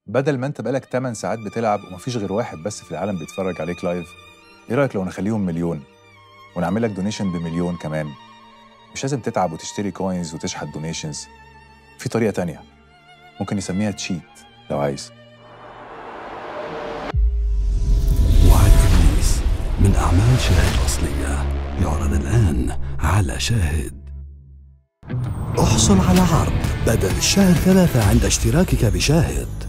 بدل ما انت بقالك 8 ساعات بتلعب ومفيش غير واحد بس في العالم بيتفرج عليك لايف ايه رايك لو نخليهم مليون ونعمل لك دونيشن بمليون كمان مش لازم تتعب وتشتري كوينز وتشحت دونيشنز في طريقه تانية ممكن نسميها تشيت لو عايز وعد إبليس من أعمال شاهد الأصلية يعرض الآن على شاهد احصل على عرض بدل الشهر ثلاثة عند اشتراكك بشاهد